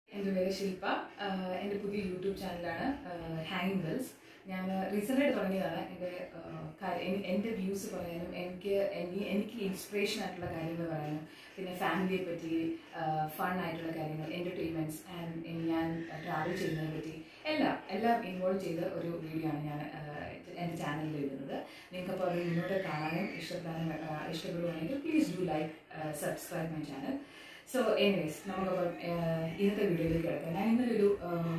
എൻ്റെ പേര് ശില്പ ആഹ് എൻ്റെ പുതിയ യൂട്യൂബ് ചാനലാണ് ഹാങ്ങിങ് ഗേൾസ് ഞാൻ റീസെൻ്റ് ആയിട്ട് തുടങ്ങിയതാണ് എൻ്റെ ആഹ് കാര്യം- എൻ- എൻ്റെ വ്യൂസ് പറയാനും എനിക്ക് എനി- എനിക്ക് ഇൻസ്പിറേഷൻ ആയിട്ടുള്ള കാര്യങ്ങൾ പറയാനും പിന്നെ ഫാമിലിയെ പറ്റി ഫൺ ആയിട്ടുള്ള കാര്യങ്ങൾ എൻ്റർടൈൻമെൻറ്റ്സ് ആൻഡ് ഞാൻ ട്രാവൽ ചെയ്യുന്നതിനെ പറ്റി എല്ലാം എല്ലാം ഇൻവോൾവ് ചെയ്ത ഒരു വീഡിയോ ആണ് ഞാൻ ആഹ് എൻ്റെ ചാനലിൽ ഇടുന്നത് നിങ്ങൾക്കപ്പോൾ അത് മുന്നോട്ട് കാണാനും ഇഷ്ടപ്പെടാനും ആഹ് ഇഷ്ടപ്പെടുവാണെങ്കിൽ please do like subscribe my channel so anyways നമുക്കപ്പം ആഹ് ഇന്നത്തെ വീഡിയോയിലേക്ക് കിടക്കാം ഞാൻ ഇന്നലെ ഒരു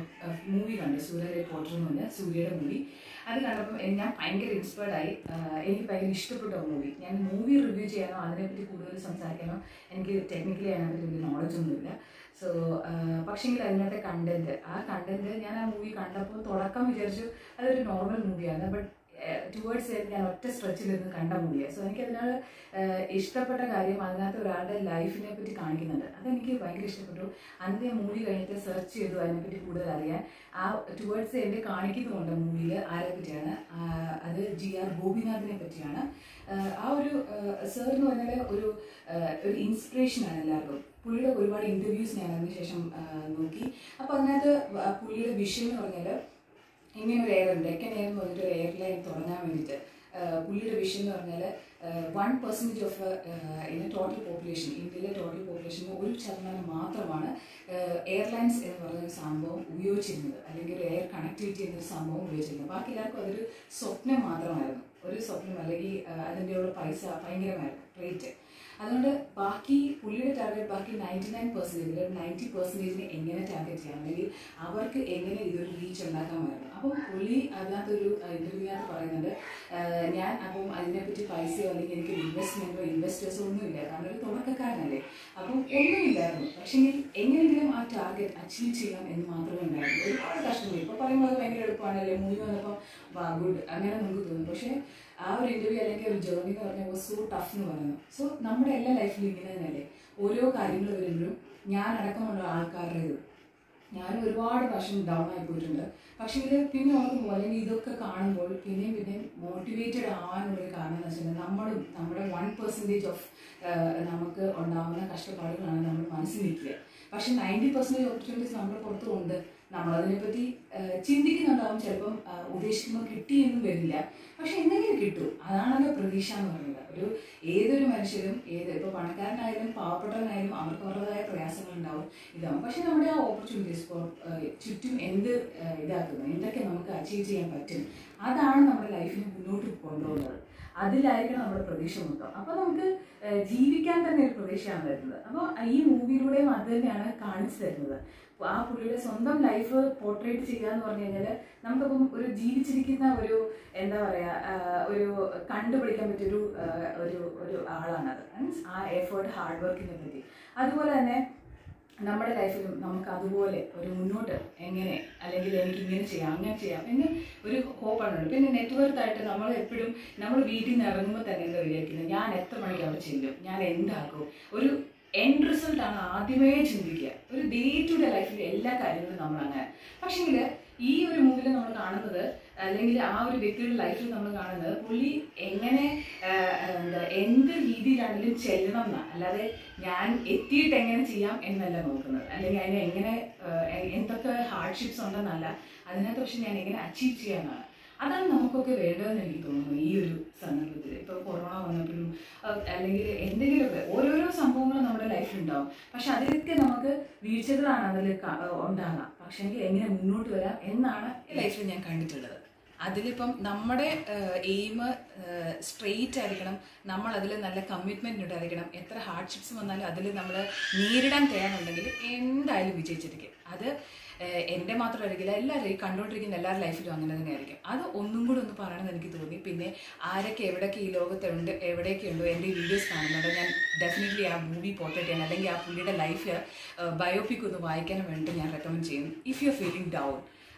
മൂവി കണ്ടു സൂര്യ പോർട്ടർ എന്നുണ്ട് സൂര്യയുടെ മൂവി അത് കണ്ടപ്പം എ- ഞാൻ ഭയങ്കര ഇൻസ്പയർഡ് ആയി ആഹ് എനിക്ക് ഭയങ്കര ഇഷ്ടപ്പെട്ട മൂവി ഞാൻ മൂവി റിവ്യൂ ചെയ്യാനോ അതിനെപ്പറ്റി കൂടുതൽ സംസാരിക്കാനോ എനിക്ക് ടെക്നിക്കലി അതിനെപ്പറ്റി വലിയ നോളജ് ഒന്നുമില്ല സോ പക്ഷേങ്കിൽ അതിനകത്തെ കണ്ടന്റ് ആ കണ്ടന്റ് ഞാൻ ആ മൂവി കണ്ടപ്പോൾ തുടക്കം വിചാരിച്ചു അതൊരു നോർമൽ മൂവിയാണ് ബട്ട് ടുവേർഡ്സ് ഞാൻ ഒറ്റ സ്ട്രെച്ചിലിരുന്ന് കണ്ട മൂവിയാണ് സോ എനിക്ക് അതിനോട് ഇഷ്ടപ്പെട്ട കാര്യം അതിനകത്ത് ഒരാളുടെ ലൈഫിനെ പറ്റി കാണിക്കുന്നുണ്ട് അതെനിക്ക് ഭയങ്കര ഇഷ്ടപ്പെട്ടു അന്ന് ഞാൻ മൂവി കഴിഞ്ഞിട്ട് സെർച്ച് ചെയ്തു അതിനെപ്പറ്റി കൂടുതൽ അറിയാൻ ആ ടുവേർഡ്സ് എൻ്റെ കാണിക്കുന്നുണ്ട് മൂവിയിൽ ആരെ പറ്റിയാണ് ആ, അത് ജി ആർ ഗോപിനാഥിനെ പറ്റിയാണ് ആ, ആ ഒരു സർ എന്ന് പറഞ്ഞാൽ ഒരു ആ, ഒരു ഇൻസ്പിറേഷനാണ് എല്ലാവർക്കും പുള്ളിയുടെ ഒരുപാട് ഇൻ്റർവ്യൂസ് ഞാൻ അതിന് ശേഷം ആ, നോക്കി അപ്പോൾ അതിനകത്ത് വ- പുള്ളിയുടെ വിഷയം എന്ന് പറഞ്ഞാൽ ഇങ്ങനെ ഒരു എയർ ഉണ്ട് ഡെക്കൻ എയർ എന്ന് പറഞ്ഞിട്ട് ഒരു എയർലൈൻ തുടങ്ങാൻ വേണ്ടിയിട്ട് ആഹ് പുള്ളിയുടെ വിഷയം എന്ന് പറഞ്ഞാൽ one percentage of in total population ഇന്ത്യയിലെ ടോട്ടൽ പോപ്പുലേഷന് ഒരു ശതമാനം മാത്രമാണ് എയർലൈൻസ് എന്ന് പറഞ്ഞ ഒരു സംഭവം ഉപയോഗിച്ചിരുന്നത് അല്ലെങ്കിൽ ഒരു എയർ കണക്ടിവിറ്റി എന്നൊരു സംഭവം ഉപയോഗിച്ചിരുന്നത് ബാക്കി എല്ലാവർക്കും അതൊരു സ്വപ്നം മാത്രമായിരുന്നു ഒരു സ്വപ്നം അല്ലെങ്കിൽ ആഹ് അതിൻ്റെ ഉള്ള പൈസ ഭയങ്കരമായിരുന്നു റേറ്റ് അതുകൊണ്ട് ബാക്കി പുള്ളിയുടെ ടാർഗറ്റ് ബാക്കി നയൻറ്റി നയൻ പെർസെൻറ്റേജ് നയൻറ്റി പെർസെൻറ്റേജിനെ എങ്ങനെ ടാർഗറ്റ് ചെയ്യാം അല്ലെങ്കിൽ അവർക്ക് എങ്ങനെ ഇതൊരു റീച്ച് ഉണ്ടാക്കാമായിരുന്നു അപ്പം പുള്ളി അതിനകത്തൊരു ഇൻ്റർവ്യൂവിനകത്ത് പറയുന്നുണ്ട് ആഹ് ഞാൻ അപ്പം അതിനെപ്പറ്റി പൈസയോ അല്ലെങ്കിൽ എനിക്ക് ഇൻവെസ്റ്റ്മെൻറ്റോ ഇൻവെസ്റ്റേഴ്സോ ഒന്നുമില്ല കാരണം ഒരു തുടക്കക്കാരനല്ലേ അപ്പം ഒന്നുമില്ലായിരുന്നു പക്ഷേ എങ്ങനെയെങ്കിലും ആ ടാർഗറ്റ് അച്ചീവ് ചെയ്യാം എന്ന് മാത്രമേ ഉണ്ടായിരുന്നു ഒരുപാട് കഷ്ടങ്ങൾ ഇപ്പോൾ പറയുമ്പോൾ അത് ഭയങ്കര എളുപ്പമാണ് അല്ലെ മൂവി വന്നപ്പോൾ വാ ഗുഡ് അങ്ങനെ നമുക്ക് തോന്നും പക്ഷേ ആ ഒരു ഇന്റർവ്യൂ അല്ലെങ്കിൽ ഒരു ജേർണി എന്ന് പറഞ്ഞാൽ സോ ടഫ് എന്ന് പറയുന്നു സോ നമ്മുടെ എല്ലാ ലൈഫിലും ഇങ്ങനെ തന്നെയല്ലേ ഓരോ കാര്യങ്ങൾ വരുമ്പോഴും ഞാൻ അടക്കമുള്ള ആൾക്കാരുടെ ഇത് ഞാൻ ഒരുപാട് പ്രാവശ്യം ഡൗൺ ആയി പോയിട്ടുണ്ട് പക്ഷേ ഇത് പിന്നെ ഓർക്കുമ്പോൾ അല്ലെങ്കിൽ ഇതൊക്കെ കാണുമ്പോൾ പിന്നെയും പിന്നെയും മോട്ടിവേറ്റഡ് ആവാനുള്ളൊരു കാരണം എന്ന് വെച്ചാൽ നമ്മളും നമ്മുടെ വൺ പെർസെൻറ്റേജ് ഓഫ് നമുക്ക് ഉണ്ടാവുന്ന കഷ്ടപ്പാടുകളാണ് നമ്മൾ മനസ്സിൽ നിൽക്കുക പക്ഷെ നയൻറ്റി പെർസെൻറ്റേജ് ഓപ്പർച്യൂണിറ്റീസ് നമ്മുടെ പുറത്തുമുണ്ട് നമ്മളതിനെപ്പറ്റി ആഹ് ചിന്തിക്കുന്നുണ്ടാവും ചിലപ്പം ആഹ് ഉദ്ദേശിക്കുമ്പോൾ കിട്ടിയെന്നും വരില്ല പക്ഷെ എന്തെങ്കിലും കിട്ടും അതാണല്ലോ പ്രതീക്ഷ എന്ന് പറയുന്നത് ഒരു ഏതൊരു മനുഷ്യരും ഏത് ഇപ്പോൾ പണക്കാരനായാലും പാവപ്പെട്ടവനായാലും അവർക്ക് അവരുടേതായ പ്രയാസങ്ങൾ ഉണ്ടാവും ഇതാവും പക്ഷെ നമ്മുടെ ആ ഓപ്പർച്യൂണിറ്റീസ് ഇപ്പോൾ ചുറ്റും എന്ത് ആഹ് ഇതാക്കുന്നു എന്തൊക്കെ നമുക്ക് അച്ചീവ് ചെയ്യാൻ പറ്റും അതാണ് നമ്മുടെ ലൈഫിനെ മുന്നോട്ട് കൊണ്ടുപോകുന്നത് അതിലായിരിക്കണം നമ്മുടെ പ്രതീക്ഷ മൊത്തം അപ്പോൾ നമുക്ക് ആഹ് ജീവിക്കാൻ തന്നെ ഒരു പ്രതീക്ഷയാണ് വരുന്നത് അപ്പോൾ ഈ മൂവിയിലൂടെയും അത് തന്നെയാണ് കാണിച്ചു തരുന്നത് അപ്പോൾ ആ പുള്ളിയുടെ സ്വന്തം ലൈഫ് പോർട്രേറ്റ് ചെയ്യുക എന്ന് പറഞ്ഞു കഴിഞ്ഞാൽ നമുക്കിപ്പം ഒരു ജീവിച്ചിരിക്കുന്ന ഒരു എന്താ പറയുക ആഹ് ഒരു കണ്ടുപിടിക്കാൻ പറ്റിയൊരു ആഹ് ഒരു ഒരു ആളാണത് മീൻസ് ആ എഫേർട്ട് ഹാർഡ് വർക്കിനെ പറ്റി അതുപോലെ തന്നെ നമ്മുടെ ലൈഫിലും നമുക്ക് അതുപോലെ ഒരു മുന്നോട്ട് എങ്ങനെ അല്ലെങ്കിൽ എനിക്ക് ഇങ്ങനെ ചെയ്യാം അങ്ങനെ ചെയ്യാം എന്ന് ഒരു ഹോപ്പാണ് പിന്നെ നെറ്റ്വർക്ക് ആയിട്ട് നമ്മൾ എപ്പോഴും നമ്മൾ വീട്ടിൽ നിന്ന് ഇറങ്ങുമ്പോൾ തന്നെ എന്താ വിചാരിക്കുന്നത് ഞാൻ എത്ര മണിക്ക് അവിടെ ചെല്ലും ഞാൻ എന്താക്കും ഒരു എൻഡ് റിസൾട്ട് ആണ് ആദ്യമേ ചിന്തിക്കുക ഒരു ഡേ ടു ഡേ ലൈഫിലെ എല്ലാ കാര്യങ്ങളും നമ്മൾ അങ്ങനെ പക്ഷേങ്കിൽ ഈ ഒരു മൂവിൽ നമ്മൾ കാണുന്നത് അല്ലെങ്കിൽ ആ ഒരു വ്യക്തിയുടെ ലൈഫിൽ നമ്മൾ കാണുന്നത് പുള്ളി എങ്ങനെ ആഹ്, എന്താ എന്ത് രീതിയിലാണെങ്കിലും ചെല്ലണം എന്നാ അല്ലാതെ ഞാൻ എത്തിയിട്ട് എങ്ങനെ ചെയ്യാം എന്നല്ല നോക്കുന്നത് അല്ലെങ്കിൽ അതിനെ എങ്ങനെ ആഹ്, എ- എന്തൊക്കെ ഹാർഡ്ഷിപ്സ് ഉണ്ടെന്നല്ല അതിനകത്ത് പക്ഷെ ഞാൻ എങ്ങനെ അച്ചീവ് ചെയ്യാനാണ് അതാണ് നമുക്കൊക്കെ വേണ്ടതെന്ന് എനിക്ക് തോന്നുന്നു ഈ ഒരു സന്ദർഭത്തിൽ ഇപ്പോൾ കൊറോണ വന്നപ്പോഴും അഹ് അല്ലെങ്കിൽ എന്തെങ്കിലുമൊക്കെ ഓരോരോ സംഭവങ്ങളും നമ്മുടെ ലൈഫിൽ ഉണ്ടാവും പക്ഷെ അതിലൊക്കെ നമുക്ക് വീഴ്ചകളാണ് അതിൽ ക- ഉണ്ടാകാം പക്ഷേ എങ്കിൽ എങ്ങനെ മുന്നോട്ട് വരാം എന്നാണ് ലൈഫിൽ ഞാൻ കണ്ടിട്ടുള്ളത് അതിലിപ്പം നമ്മുടെ എയിം സ്ട്രെയിറ്റ് ആയിരിക്കണം നമ്മൾ അതിൽ നല്ല കമ്മിറ്റ്മെൻറ്റ് ഉണ്ടായിരിക്കണം എത്ര ഹാർഡ്ഷിപ്സ് വന്നാലും അതിൽ നമ്മൾ നേരിടാൻ തയ്യാറുണ്ടെങ്കിൽ എന്തായാലും വിജയിച്ചിരിക്കും അത് ഏഹ് എൻ്റെ മാത്രമായിരിക്കില്ല എല്ലാവരും ഈ കണ്ടുകൊണ്ടിരിക്കുന്ന എല്ലാവരുടെ ലൈഫിലും അങ്ങനെ തന്നെ ആയിരിക്കും അത് ഒന്നും കൂടി ഒന്ന് പറയണമെന്ന് എനിക്ക് തോന്നി പിന്നെ ആരൊക്കെ എവിടെയൊക്കെ ഈ ലോകത്തുണ്ട് എവിടെയൊക്കെ ഉണ്ടോ എൻ്റെ ഈ വീഡിയോസ് കാണുന്നുണ്ടോ ഞാൻ ഡെഫിനറ്റ്ലി ആ മൂവി പോർട്രേറ്റ് ചെയ്യാൻ അല്ലെങ്കിൽ ആ പുള്ളിയുടെ ലൈഫ് ബയോപിക് ഒന്ന് വായിക്കാനും വേണ്ടി ഞാൻ റെക്കമെൻഡ് ചെയ്യും if you are feeling down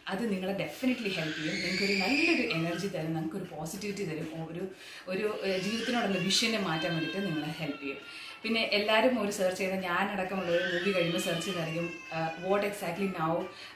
അത് നിങ്ങളെ ഡെഫിനറ്റ്ലി ഹെൽപ്പ് ചെയ്യും നിങ്ങൾക്കൊരു നല്ലൊരു എനർജി തരും നമുക്കൊരു പോസിറ്റിവിറ്റി തരും ഒരു ഒരു ഏഹ്, ജീവിതത്തിനോടുള്ള വിഷനെ മാറ്റാൻ വേണ്ടിയിട്ട് നിങ്ങളെ ഹെൽപ്പ് ചെയ്യും പിന്നെ എല്ലാവരും ഒരു സെർച്ച് ചെയ്ത ഞാനടക്കമുള്ള ഒരു മൂവി കഴിയുമ്പോൾ സെർച്ച് ചെയ്തായിരിക്കും what exactly now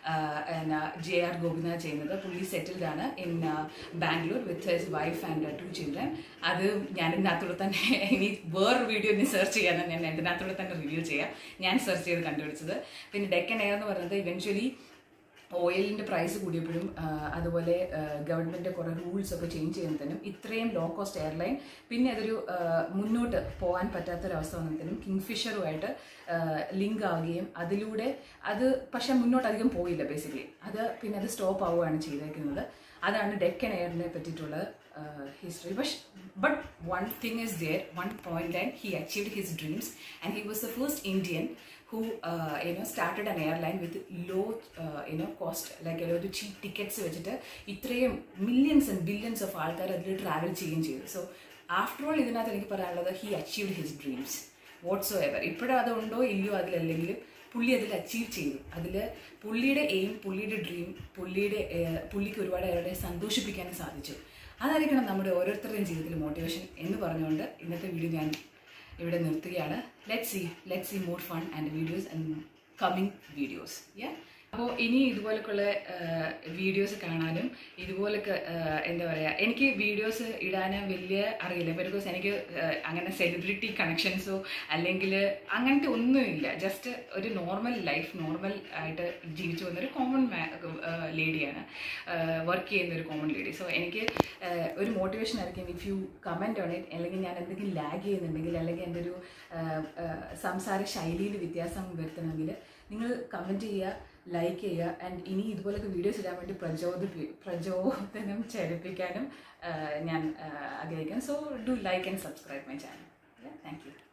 J R Gopinath ചെയ്യുന്നത് പുള്ളി സെറ്റിൽഡ് ആണ് in Bangalore with his wife and two children അത് ഞാൻ ഇതിനകത്തൂടെ തന്നെ ഇനി വേറൊരു വീഡിയോ ഇനി സെർച്ച് ചെയ്യാൻ ഞാൻ ഇതിനകത്തൂടെ തന്നെ റിവ്യൂ ചെയ്യാം ഞാൻ സെർച്ച് ചെയ്ത് കണ്ടുപിടിച്ചത് പിന്നെ ഡെക്കൻ എയർ എന്ന് പറയുന്നത് ഇവൻച്വലി ഓയിലിൻ്റെ പ്രൈസ് കൂടിയപ്പോഴും ആ, അതുപോലെ ഗവൺമെൻറ് കുറേ റൂൾസ് ഒക്കെ ചേഞ്ച് ചെയ്യുന്നതിനും ഇത്രയും ലോ കോസ്റ്റ് എയർലൈൻ പിന്നെ അതൊരു ആ, മുന്നോട്ട് പോകാൻ പറ്റാത്തൊരവസ്ഥ വന്നതിനും കിങ്ഫിഷറുമായിട്ട് ലിങ്ക് ആവുകയും അതിലൂടെ അത് പക്ഷെ മുന്നോട്ട് അധികം പോയില്ല ബേസിക്കലി അത് പിന്നെ അത് സ്റ്റോപ്പ് ആവുകയാണ് ചെയ്തേക്കുന്നത് അതാണ് ഡെക്കൻ എയറിനെ പറ്റിയിട്ടുള്ള ഹിസ്റ്ററി പക്ഷെ but one thing is there one point and he achieved his dreams and he was the first Indian who uh, you know started an airline with low uh, you know cost like ഒരു ചീപ്പ് tickets വെച്ചിട്ട് ഇത്രയും millions and billions of ആൾക്കാർ അതിൽ travel ചെയ്യുകയും ചെയ്തു so after all ഇതിനകത്ത് എനിക്ക് പറയാനുള്ളത് he achieved his dreams whatsoever ഇപ്പോഴും അതുണ്ടോ ഇല്ലയോ അതിലല്ലെങ്കിൽ പുള്ളി അതിൽ അച്ചീവ് ചെയ്തു അതിൽ പുള്ളിയുടെ എയിം പുള്ളിയുടെ ഡ്രീം പുള്ളിയുടെ ഏഹ്, പുള്ളിക്ക് ഒരുപാട് അവരുടെ സന്തോഷിപ്പിക്കാനും സാധിച്ചു അതായിരിക്കണം നമ്മുടെ ഓരോരുത്തരുടെയും ജീവിതത്തിൽ മോട്ടിവേഷൻ എന്ന് പറഞ്ഞുകൊണ്ട് ഇന്നത്തെ വീഡിയോ ഞാൻ ഇവിടെ നിർത്തുകയാണ് let see let see more fun and videos and coming videos yeah അപ്പോൾ ഇനി ഇതുപോലൊക്കെയുള്ള വീഡിയോസ് കാണാനും ഇതുപോലൊക്കെ ആഹ്, എന്താ പറയുക എനിക്ക് വീഡിയോസ് ഇടാൻ വലിയ അറിയില്ല ബിക്കോസ് എനിക്ക് ആഹ്, അങ്ങനെ സെലിബ്രിറ്റി കണക്ഷൻസോ അല്ലെങ്കിൽ അങ്ങനത്തെ ഒന്നുമില്ല ജസ്റ്റ് ഒരു നോർമൽ ലൈഫ് നോർമൽ ആയിട്ട് ജീവിച്ചു വന്ന ഒരു കോമൺ ലേഡിയാണ് വർക്ക് ചെയ്യുന്ന ഒരു കോമൺ ലേഡി സോ എനിക്ക് ആഹ്, ഒരു മോട്ടിവേഷൻ ആയിരിക്കും if you comment on it അല്ലെങ്കിൽ ഞാൻ എന്തെങ്കിലും ലാഗ് ചെയ്യുന്നുണ്ടെങ്കിൽ അല്ലെങ്കിൽ എൻ്റെ ഒരു ആഹ്, ആഹ്, സംസാര ശൈലിയിൽ വ്യത്യാസം വരുത്തണമെങ്കിൽ നിങ്ങൾ കമൻറ്റ് ചെയ്യുക ലൈക്ക് ചെയ്യുക ആൻഡ് ഇനി ഇതുപോലൊക്കെ വീഡിയോസ് ഇടാൻ വേണ്ടി പ്രചോദിപ്പി പ്രചോദനം ചലിപ്പിക്കാനും ആഹ്, ഞാൻ ആഹ്, ആഗ്രഹിക്കാം so do like and subscribe my channel thank U